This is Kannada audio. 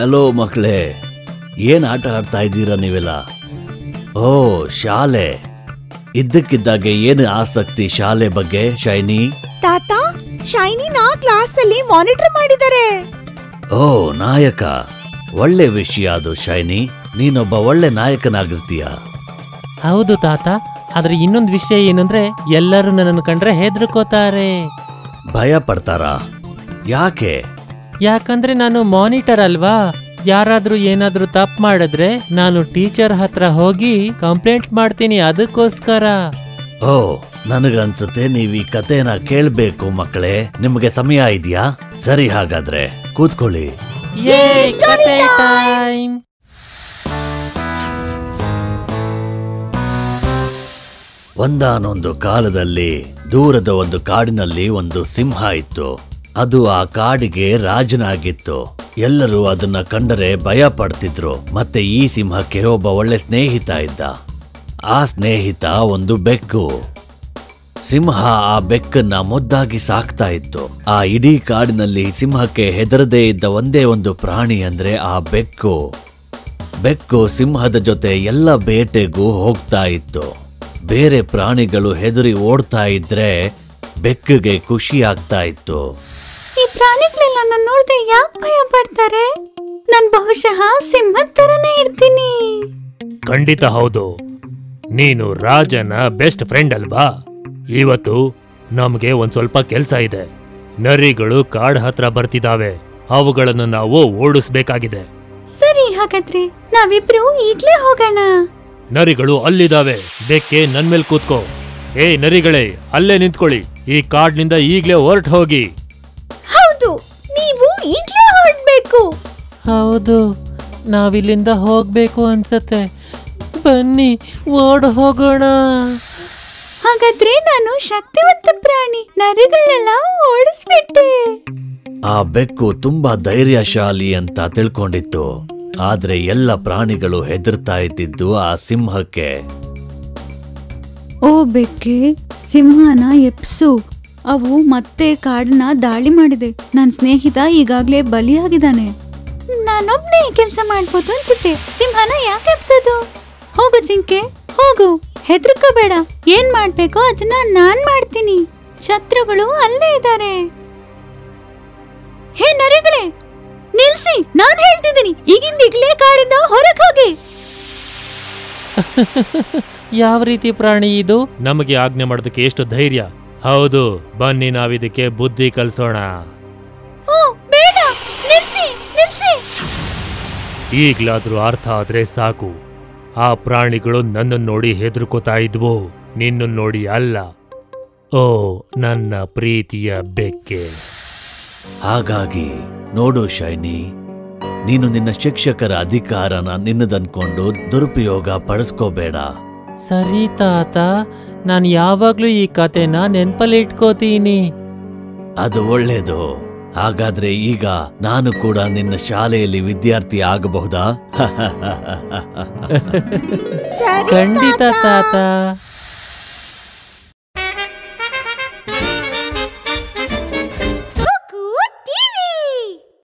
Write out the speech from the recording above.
ಹಲೋ ಮಕ್ಕಳೇ ಏನ್ ಆಟ ಆಡ್ತಾ ಇದ್ದೀರಾ ನೀವೆಲ್ಲ ಓ ಶಾಲೆ ಇದ್ದಕ್ಕಿದ್ದಾಗೆ ಏನು ಆಸಕ್ತಿ ಶಾಲೆ ಬಗ್ಗೆ ಶೈನಿ ತಾತ ಶೈನಿನ ಕ್ಲಾಸ್ ಅಲ್ಲಿ ಮಾನಿಟರ್ ಮಾಡಿದ್ದಾರೆ ಓ ನಾಯಕ ಒಳ್ಳೆ ವಿಷಯ ಅದು ಶೈನಿ ನೀನೊಬ್ಬ ಒಳ್ಳೆ ನಾಯಕನಾಗಿರ್ತೀಯ ಹೌದು ತಾತ ಆದ್ರೆ ಇನ್ನೊಂದು ವಿಷಯ ಏನಂದ್ರೆ ಎಲ್ಲರೂ ನನ್ನನ್ನು ಕಂಡ್ರೆ ಹೆದರ್ಕೋತಾರೆ ಭಯ ಪಡ್ತಾರಾ ಯಾಕೆ ಯಾಕಂದ್ರೆ ನಾನು ಮಾನಿಟರ್ ಅಲ್ವಾ ಯಾರಾದ್ರೂ ಏನಾದ್ರೂ ತಪ್ಪು ಮಾಡಿದ್ರೆ ನಾನು ಟೀಚರ್ ಹತ್ರ ಹೋಗಿ ಕಂಪ್ಲೇಂಟ್ ಮಾಡ್ತೀನಿ ಅದಕ್ಕೋಸ್ಕರ ಓ ನನಗನ್ಸುತ್ತೆ ನೀವು ಈ ಕಥೆನ ಕೇಳ್ಬೇಕು ಮಕ್ಕಳೇ ನಿಮಗೆ ಸಮಯ ಇದೆಯಾ ಸರಿ ಹಾಗಾದ್ರೆ ಕೂತ್ಕೊಳ್ಳಿ Yay, ಕತೆ time! ಒಂದಾನೊಂದು ಕಾಲದಲ್ಲಿ ದೂರದ ಒಂದು ಕಾಡಿನಲ್ಲಿ ಒಂದು ಸಿಂಹ ಇತ್ತು ಅದು ಆ ಕಾಡಿಗೆ ರಾಜನಾಗಿತ್ತು ಎಲ್ಲರೂ ಅದನ್ನ ಕಂಡರೆ ಭಯ ಪಡ್ತಿದ್ರು ಮತ್ತೆ ಈ ಸಿಂಹಕ್ಕೆ ಒಬ್ಬ ಒಳ್ಳೆ ಸ್ನೇಹಿತ ಇದ್ದ ಆ ಸ್ನೇಹಿತ ಒಂದು ಬೆಕ್ಕು ಸಿಂಹ ಆ ಬೆಕ್ಕನ್ನ ಮುದ್ದಾಗಿ ಸಾಕ್ತಾ ಇತ್ತು ಆ ಇಡೀ ಕಾಡಿನಲ್ಲಿ ಸಿಂಹಕ್ಕೆ ಹೆದರದೇ ಇದ್ದ ಒಂದೇ ಒಂದು ಪ್ರಾಣಿ ಅಂದ್ರೆ ಆ ಬೆಕ್ಕು ಬೆಕ್ಕು ಸಿಂಹದ ಜೊತೆ ಎಲ್ಲ ಬೇಟೆಗೂ ಹೋಗ್ತಾ ಇತ್ತು ಬೇರೆ ಪ್ರಾಣಿಗಳು ಹೆದರಿ ಓಡ್ತಾ ಇದ್ರೆ ಬೆಕ್ಕಿಗೆ ಖುಷಿ ಆಗ್ತಾ ಇತ್ತು ಈ ಪ್ರಾಣಿಗಳೆಲ್ಲ ನನ್ನ ನೋಡಿದ್ರೆ ಯಾಕೆ ಭಯ ಪಡ್ತಾರೆ ನಾನ್ ಬಹುಶಃ ಸಿಂಹದ ತರನೇ ಇರ್ತೀನಿ ಖಂಡಿತ ಹೌದು ನೀನು ರಾಜನ ಬೆಸ್ಟ್ ಫ್ರೆಂಡ್ ಅಲ್ವಾ ಇವತ್ತು ನಮಗೆ ಒಂದ್ ಸ್ವಲ್ಪ ಕೆಲ್ಸ ಇದೆ ನರಿಗಳು ಕಾಡ್ ಹತ್ರ ಬರ್ತಿದಾವೆ ಅವುಗಳನ್ನು ನಾವು ಓಡಿಸ್ಬೇಕಾಗಿದೆ ಸರಿ ಹಾಗಾದ್ರೆ ನಾವಿಬ್ರು ಈಗ್ಲೇ ಹೋಗೋಣ ನರಿಗಳು ಅಲ್ಲಿದಾವೆ ಬೆಕ್ಕೆ ನನ್ ಮೇಲ್ ಕೂತ್ಕೋ ಏ ನರಿಗಳೇ ಅಲ್ಲೇ ನಿಂತ್ಕೊಳ್ಳಿ ಈ ಕಾಡ್ನಿಂದ ಈಗ್ಲೇ ಹೊರಟ್ ಹೋಗಿ ಹೌದು ನೀವು ಈಗ್ಲೇ ಹೊರಡ್ಬೇಕು ಹೌದು ನಾವಿಲ್ಲಿಂದ ಹೋಗ್ಬೇಕು ಅನ್ಸತ್ತೆ ಬನ್ನಿ ಓಡ್ ಹೋಗೋಣ ಹಾಗಾದ್ರೆ ನಾನು ಶಕ್ತಿವಂತ ಪ್ರಾಣಿ ನರಿಗಳನ್ನೆಲ್ಲ ಓಡಿಸ್ಬಿಟ್ಟೆ ಆ ಬೆಕ್ಕು ತುಂಬಾ ಧೈರ್ಯಶಾಲಿ ಅಂತ ತಿಳ್ಕೊಂಡಿತ್ತು ಆದ್ರೆ ಎಲ್ಲ ಪ್ರಾಣಿಗಳು ಹೆದರ್ತಾ ಇದ್ದಿದ್ದು ಆ ಸಿಂಹಕ್ಕೆ ಓ ಬೆಕ್ಕೆ ಸಿಂಹನ ಎಪ್ಸು ಅವು ಮತ್ತೆ ಕಾಡನ್ನ ದಾಳಿ ಮಾಡಿದೆ ನನ್ ಸ್ನೇಹಿತ ಈಗಾಗ್ಲೇ ಬಲಿಯಾಗಿದ್ದಾನೆ ನಾನೊಬ್ನೇ ಈ ಕೆಲಸ ಮಾಡ್ಬೋದು ಅನ್ಸುತ್ತೆ ಸಿಂಹನ ಯಾಕೆ ಎಪ್ಸೋದು ಹೋಗು ಜಿಂಕೆ ಹೋಗು ಹೆದರ್ಕೋಬೇಡ ಏನ್ ಮಾಡ್ಬೇಕೋ ಅದನ್ನ ನಾನ್ ಮಾಡ್ತೀನಿ ಶತ್ರುಗಳು ಅಲ್ಲೇ ಇದ್ದಾರೆ ಹೇ ನರಿಗಳೇ ನಿಲ್ಸಿ ನಾನ್ ಹೇಳ್ತಿದ್ದೀನಿ ಈಗಿಂದ ಈಗ್ಲೇ ಕಾಡಿಂದ ಹೊರಗ್ ಹೋಗಿ ಯಾವ ರೀತಿ ಪ್ರಾಣಿ ಇದು ನಮಗೆ ಆಜ್ಞೆ ಮಾಡೋದಕ್ಕೆ ಎಷ್ಟು ಧೈರ್ಯ ಹೌದು ಬನ್ನಿ ನಾವಿದಕ್ಕೆ ಬುದ್ಧಿ ಕಲ್ಸೋಣ ಓ ಬೇಡ ನಿಲ್ಸಿ ನಿಲ್ಸಿ ಈಗ್ಲಾದ್ರೂ ಅರ್ಥ ಆದ್ರೆ ಸಾಕು ಆ ಪ್ರಾಣಿಗಳು ನನ್ನನ್ನು ನೋಡಿ ಹೆದರ್ಕೋತಾ ಇದ್ವು ನಿನ್ನನ್ನು ನೋಡಿ ಅಲ್ಲ ಓ ನನ್ನ ಪ್ರೀತಿಯ ಬೆಕ್ಕೆ ಹಾಗಾಗಿ ನೋಡು ಶೈನಿ ನೀನು ನಿನ್ನ ಶಿಕ್ಷಕರ ಅಧಿಕಾರನ ನಿನ್ನದನ್ಕೊಂಡು ದುರುಪಯೋಗ ಪಡಿಸ್ಕೋಬೇಡ ಸರಿ ತಾತ ನಾನು ಯಾವಾಗ್ಲೂ ಈ ಕತೆನ ನೆನ್ಪಲ್ಲಿ ಇಟ್ಕೋತೀನಿ ಅದು ಒಳ್ಳೇದು ಹಾಗಾದ್ರೆ ಈಗ ನಾನು ಕೂಡ ನಿನ್ನ ಶಾಲೆಯಲ್ಲಿ ವಿದ್ಯಾರ್ಥಿ ಆಗಬಹುದಾ ಸರಿ ಖಂಡಿತ ತಾತ